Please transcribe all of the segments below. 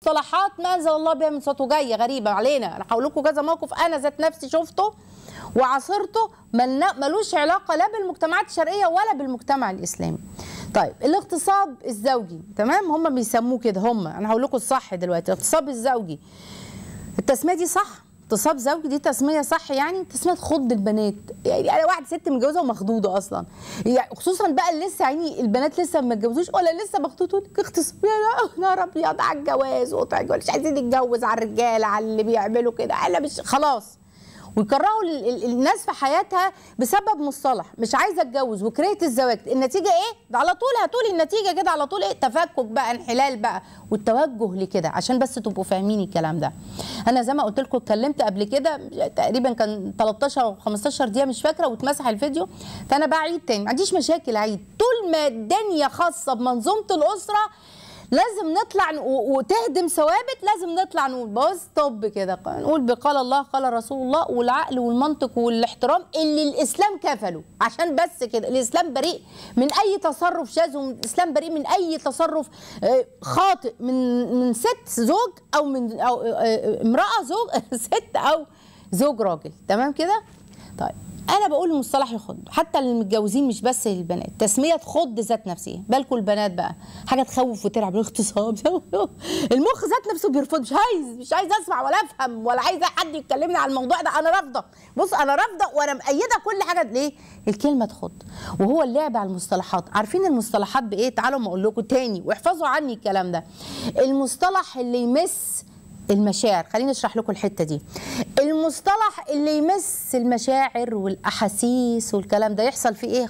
مصطلحات ما انزل الله بها من صوته جايه غريبه علينا انا هقول لكم كذا موقف انا ذات نفسي شفته وعاصرته ملنا- ملوش علاقه لا بالمجتمعات الشرقيه ولا بالمجتمع الاسلامي طيب الاغتصاب الزوجي تمام هم بيسموه كده هم انا هقول لكم الصح دلوقتي الاغتصاب الزوجي التسميه دي صح اغتصاب زوجي دي تسميه صح يعني تسميه تخض البنات يعني انا واحده ست متجوزه ومخضوضه اصلا يعني خصوصا بقى اللي لسه يعني البنات لسه ما اتجوزوش ولا لسه مخطوطون اغتصاب يا نهار ابيض على الجواز وقطع الجواز مش عايزين نتجوز على الرجاله على اللي بيعملوا كده انا مش خلاص ويكرهوا ال- ال- الناس في حياتها بسبب مصطلح مش عايزه اتجوز وكرهت الزواج النتيجه ايه ده على طول هتقولي النتيجه كده على طول ايه تفكك بقى انحلال بقى والتوجه لكده عشان بس تبقوا فاهمين الكلام ده انا زي ما قلت لكم اتكلمت قبل كده تقريبا كان 13 او 15 دقيقه مش فاكره واتمسح الفيديو فانا بعيد تاني ما عنديش مشاكل عيد طول ما الدنيا خاصه بمنظومه الاسره لازم نطلع ن- و- وتهدم ثوابت لازم نطلع نقول بص طب كده نقول بقال الله قال رسول الله والعقل والمنطق والاحترام اللي الاسلام كفله عشان بس كده الاسلام بريء من اي تصرف شاذ والاسلام بريء من اي تصرف آه، خاطئ من من ست زوج او من او آه، آه، امراه زوج ست او زوج راجل تمام كده طيب انا بقول المصطلح يخض حتى المتجوزين مش بس البنات تسميه تخض ذات نفسها بالكم البنات بقى حاجه تخوف وترعب الاغتصاب المخ ذات نفسه بيرفض مش عايز مش عايز اسمع ولا افهم ولا عايزه حد يكلمني على الموضوع ده انا رافضه بص انا رافضه وانا مأيده كل حاجه ليه الكلمه تخض وهو اللعب على المصطلحات عارفين المصطلحات بايه تعالوا ما اقول لكم تاني واحفظوا عني الكلام ده المصطلح اللي يمس المشاعر خليني اشرح لكم الحته دي المصطلح اللي يمس المشاعر والاحاسيس والكلام ده يحصل فيه ايه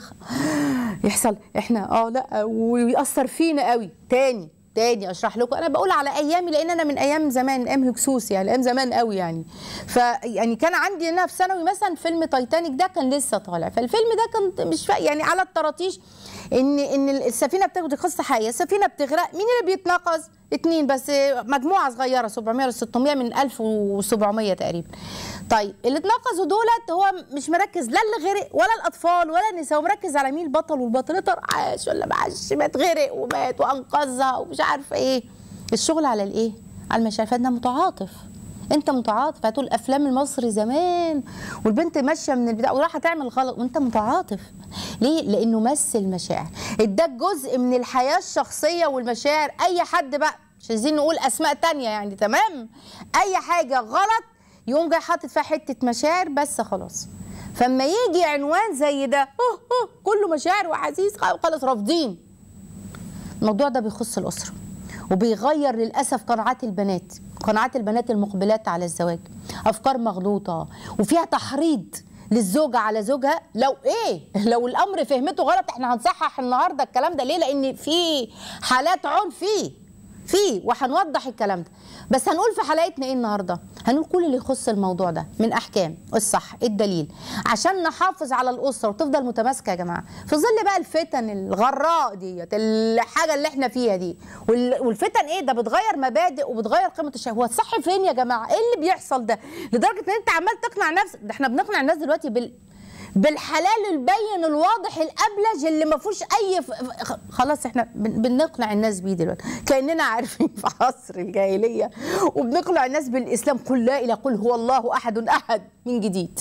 يحصل احنا اه لا ويأثر فينا قوي تاني تاني اشرح لكم انا بقول على ايامي لان انا من ايام زمان من ايام هكسوس يعني ايام زمان قوي يعني فيعني كان عندي انا في ثانوي مثلا فيلم تايتانيك ده كان لسه طالع فالفيلم ده كنت مش فا... يعني على الطراطيش ان ان السفينه بتاخد قصه حقيقيه السفينه بتغرق مين اللي بيتنقذ اتنين بس مجموعه صغيره 700 ل 600 من 1700 تقريبا طيب اللي اتنقذوا دولت هو مش مركز لا اللي غرق ولا الاطفال ولا النساء هو مركز على مين البطل والبطله ترى عاش ولا ما عاش مات غرق ومات وانقذها ومش عارفه ايه الشغل على الايه على المشاعر فانت متعاطف انت متعاطف هتقول افلام المصري زمان والبنت ماشيه من البتاع وراح تعمل غلط وانت متعاطف ليه لانه مس المشاعر اداك جزء من الحياه الشخصيه والمشاعر اي حد بقى مش عايزين نقول اسماء تانية يعني تمام اي حاجه غلط يقوم جاي حاطط فيها حته مشاعر بس خلاص فما يجي عنوان زي ده أوه أوه كله مشاعر واحاسيس خلاص رافضين الموضوع ده بيخص الاسره وبيغير للاسف قناعات البنات قناعات البنات المقبلات على الزواج افكار مغلوطه وفيها تحريض للزوجه على زوجها لو ايه لو الامر فهمته غلط احنا هنصحح النهارده الكلام ده ليه لان في حالات عنف فيه فيه وهنوضح الكلام ده بس هنقول في حلقتنا ايه النهارده هنقول كل اللي يخص الموضوع ده من احكام الصح الدليل عشان نحافظ على الاسره وتفضل متماسكه يا جماعه في ظل بقى الفتن الغراء ديت الحاجه اللي احنا فيها دي وال- والفتن ايه ده بتغير مبادئ وبتغير قيمه الشهوه هو الصح فين يا جماعه ايه اللي بيحصل ده لدرجه ان انت عمال تقنع نفسك ده احنا بنقنع الناس دلوقتي بال بالحلال البين الواضح الابلج اللي ما فيهوش اي ف... ف- خلاص احنا بن- بنقنع الناس بيه دلوقتي كاننا عارفين في عصر الجاهليه وبنقنع الناس بالاسلام قل لا اله قل هو الله احد احد من جديد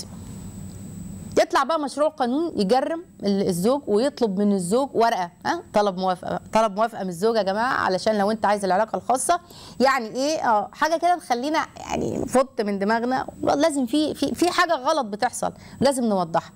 يطلع بقى مشروع قانون يجرم ال- الزوج ويطلب من الزوج ورقه ها طلب موافقه طلب موافقه من الزوج يا جماعه علشان لو انت عايز العلاقه الخاصه يعني ايه اه حاجه كده تخلينا يعني نفط من دماغنا لازم في في في حاجه غلط بتحصل لازم نوضحها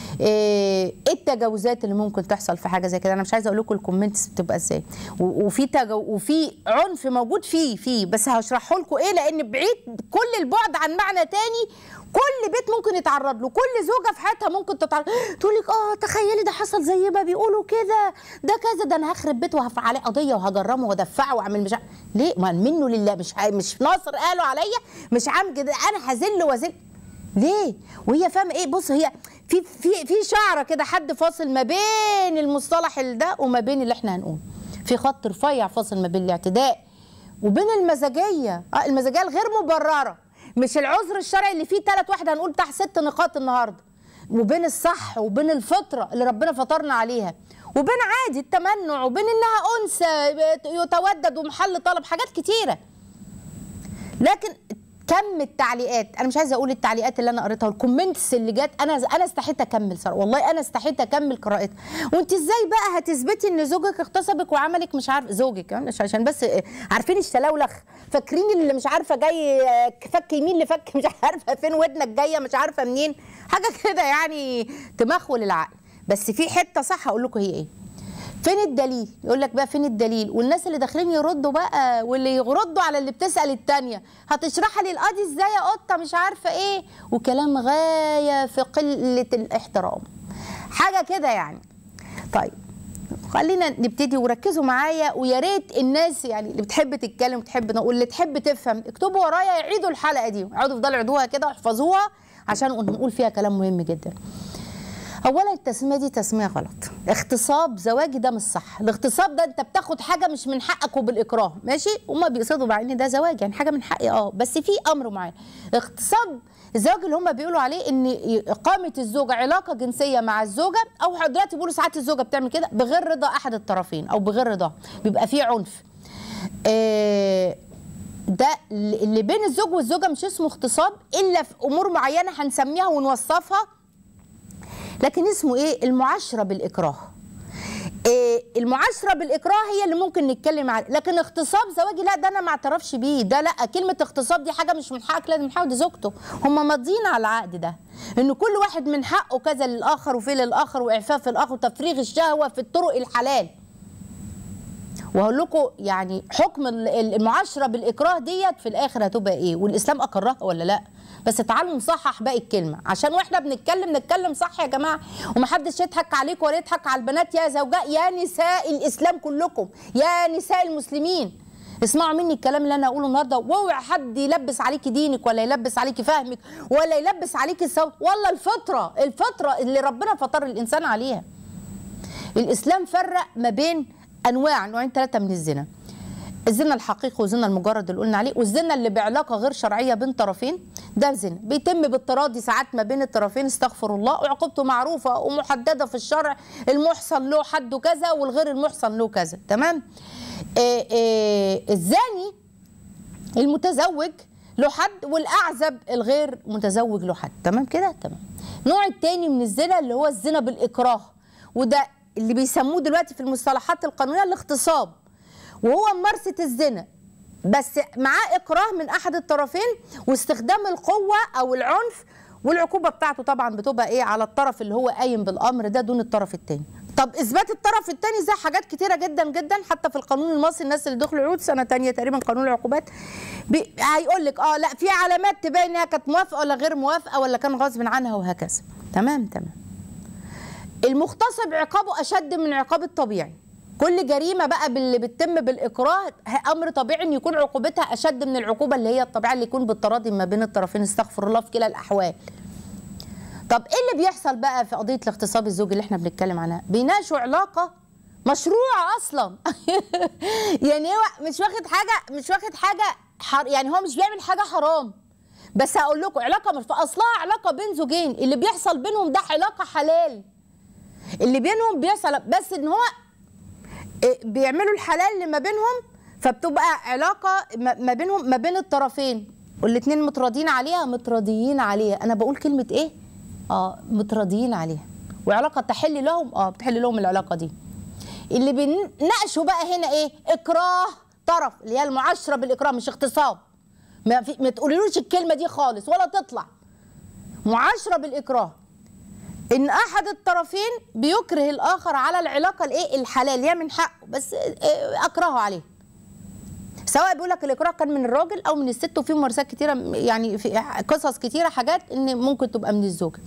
ايه إيه التجاوزات اللي ممكن تحصل في حاجه زي كده انا مش عايزه اقول لكم الكومنتس بتبقى ازاي و- وفي تجو وفي عنف موجود فيه فيه بس هشرحه لكم ايه لان بعيد كل البعد عن معنى تاني كل بيت ممكن يتعرض له كل زوجه في حياتها ممكن تتعرض تقول لك اه تخيلي ده حصل زي ما بيقولوا كده ده كذا ده انا هخرب بيته وهرفع عليه قضيه وهجرمه وادفعه واعمل مش ع- ليه ما منه لله مش ع- مش ناصر قالوا عليا مش عام كده انا هذل وذل ليه وهي فاهمه ايه بص هي في في في شعره كده حد فاصل ما بين المصطلح ده وما بين اللي احنا هنقول في خط رفيع فاصل ما بين الاعتداء وبين المزاجيه اه المزاجيه الغير مبرره مش العذر الشرعي اللي فيه ثلاث واحده هنقول بتاع ست نقاط النهارده وبين الصح وبين الفطره اللي ربنا فطرنا عليها وبين عادي التمنع وبين انها انثى يتودد ومحل طلب حاجات كتيره لكن كم التعليقات انا مش عايزه اقول التعليقات اللي انا قريتها والكومنتس اللي جت انا انا استحيت اكمل صراحه والله انا استحيت اكمل قراءتها وانت ازاي بقى هتثبتي ان زوجك اغتصبك وعملك مش عارف زوجك يعني مش عشان بس عارفين الشلاولخ فاكرين اللي مش عارفه جاي فك يمين لفك مش عارفه فين ودنك جايه مش عارفه منين حاجه كده يعني تمخول العقل بس في حته صح هقول لكم هي ايه فين الدليل يقول لك بقى فين الدليل والناس اللي داخلين يردوا بقى واللي يردوا على اللي بتسال التانية هتشرحها للقاضي ازاي يا قطه مش عارفه ايه وكلام غايه في قله الاحترام حاجه كده يعني طيب خلينا نبتدي وركزوا معايا ويا ريت الناس يعني اللي بتحب تتكلم وتحب واللي تحب تفهم اكتبوا ورايا يعيدوا الحلقه دي اقعدوا يفضلوا يعيدوها كده واحفظوها عشان نقول فيها كلام مهم جدا اولا التسميه دي تسميه غلط اغتصاب زواجي ده مش صح الاغتصاب ده انت بتاخد حاجه مش من حقك وبالاكراه ماشي هما بيقصدوا مع ان ده زواج يعني حاجه من حقي اه بس في امر معين اغتصاب الزواج اللي هم بيقولوا عليه ان اقامه الزوجه علاقه جنسيه مع الزوجه او دلوقتي بيقولوا ساعات الزوجه بتعمل كده بغير رضا احد الطرفين او بغير رضاه بيبقى فيه عنف آه ده اللي بين الزوج والزوجه مش اسمه اغتصاب الا في امور معينه هنسميها ونوصفها لكن اسمه ايه المعاشره بالاكراه إيه المعاشره بالاكراه هي اللي ممكن نتكلم عنها لكن اغتصاب زواجي لا ده انا ما اعترفش بيه ده لا كلمه اغتصاب دي حاجه مش من حقك لازم من حق زوجته هم ماضيين على العقد ده ان كل واحد من حقه كذا للاخر وفي للاخر واعفاف الاخر وتفريغ الشهوه في الطرق الحلال وهقول لكم يعني حكم المعاشره بالاكراه ديت في الاخر هتبقى ايه والاسلام اقرها ولا لا بس تعالوا نصحح باقي الكلمه عشان واحنا بنتكلم نتكلم صح يا جماعه ومحدش يضحك عليكم ولا يضحك على البنات يا زوجاء يا نساء الاسلام كلكم يا نساء المسلمين اسمعوا مني الكلام اللي انا اقوله النهارده واوعى حد يلبس عليكي دينك ولا يلبس عليكي فهمك ولا يلبس عليكي الصوت ولا الفطره الفطره اللي ربنا فطر الانسان عليها الاسلام فرق ما بين انواع نوعين ثلاثه من الزنا الزنا الحقيقي والزنا المجرد اللي قلنا عليه والزنا اللي بعلاقه غير شرعيه بين طرفين ده زنا بيتم بالتراضي ساعات ما بين الطرفين استغفر الله وعقوبته معروفه ومحدده في الشرع المحصن له حده كذا والغير المحصن له كذا تمام آآ آآ الزاني المتزوج له حد والاعزب الغير متزوج له حد تمام كده تمام النوع الثاني من الزنا اللي هو الزنا بالاكراه وده اللي بيسموه دلوقتي في المصطلحات القانونيه الاغتصاب وهو ممارسه الزنا بس معاه اكراه من احد الطرفين واستخدام القوه او العنف والعقوبه بتاعته طبعا بتبقى ايه على الطرف اللي هو قايم بالامر ده دون الطرف الثاني طب اثبات الطرف الثاني زي حاجات كتيره جدا جدا حتى في القانون المصري الناس اللي دخلوا عقود سنه ثانيه تقريبا قانون العقوبات هيقول لك اه لا في علامات تبين انها كانت موافقه ولا غير موافقه ولا كان غصب عنها وهكذا تمام تمام المغتصب عقابه اشد من عقاب الطبيعي كل جريمه بقى اللي بتتم بالاكراه امر طبيعي ان يكون عقوبتها اشد من العقوبه اللي هي الطبيعيه اللي يكون بالتراضي ما بين الطرفين استغفر الله في كلا الاحوال طب ايه اللي بيحصل بقى في قضيه الاغتصاب الزوجي اللي احنا بنتكلم عنها بيناقشوا علاقه مشروعه اصلا يعني هو مش واخد حاجه مش واخد حاجه حر يعني هو مش بيعمل حاجه حرام بس هقول لكم علاقه مش اصلها علاقه بين زوجين اللي بيحصل بينهم ده علاقه حلال اللي بينهم بيحصل بس ان هو بيعملوا الحلال اللي ما بينهم فبتبقى علاقه ما بينهم ما بين الطرفين والاثنين متراضيين عليها متراضيين عليها انا بقول كلمه ايه اه متراضيين عليها وعلاقه تحل لهم اه بتحل لهم العلاقه دي اللي بنناقشوا بقى هنا ايه اكراه طرف اللي هي المعاشره بالاكراه مش اغتصاب ما, في ما تقوليلوش الكلمه دي خالص ولا تطلع معاشره بالاكراه ان احد الطرفين بيكره الاخر على العلاقه الايه الحلال هي من حقه بس اكرهه عليه سواء بيقول لك الاكراه كان من الراجل او من الست وفي ممارسات كتيره يعني في قصص كتيره حاجات ان ممكن تبقى من الزوجه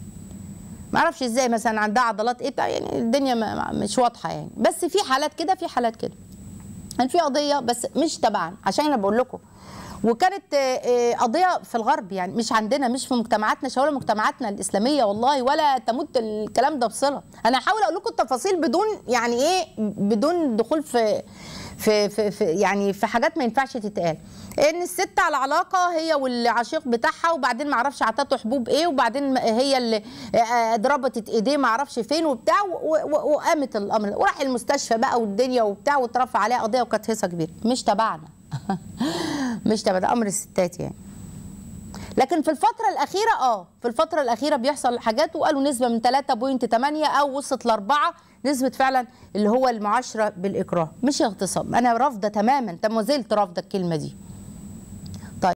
ما اعرفش ازاي مثلا عندها عضلات ايه يعني الدنيا مش واضحه يعني بس في حالات كده في حالات كده كان في قضيه بس مش تبعا عشان انا بقول لكم وكانت قضيه في الغرب يعني مش عندنا مش في مجتمعاتنا شوارع مجتمعاتنا الاسلاميه والله ولا تمت الكلام ده بصله انا هحاول اقول لكم التفاصيل بدون يعني ايه بدون دخول في في, في, في يعني في حاجات ما ينفعش تتقال ان الست على علاقه هي والعشيق بتاعها وبعدين ما اعرفش عطته حبوب ايه وبعدين هي اللي ضربت ايديه ما اعرفش فين وبتاع وقامت الامر وراح المستشفى بقى والدنيا وبتاع واترفع عليها قضيه وكانت هيصه كبيره مش تبعنا مش تبع ده امر الستات يعني لكن في الفترة الأخيرة اه في الفترة الأخيرة بيحصل حاجات وقالوا نسبة من 3.8 أو وصلت لأربعة نسبة فعلا اللي هو المعاشرة بالإكراه مش اغتصاب أنا رافضة تماما ما زلت رافضة الكلمة دي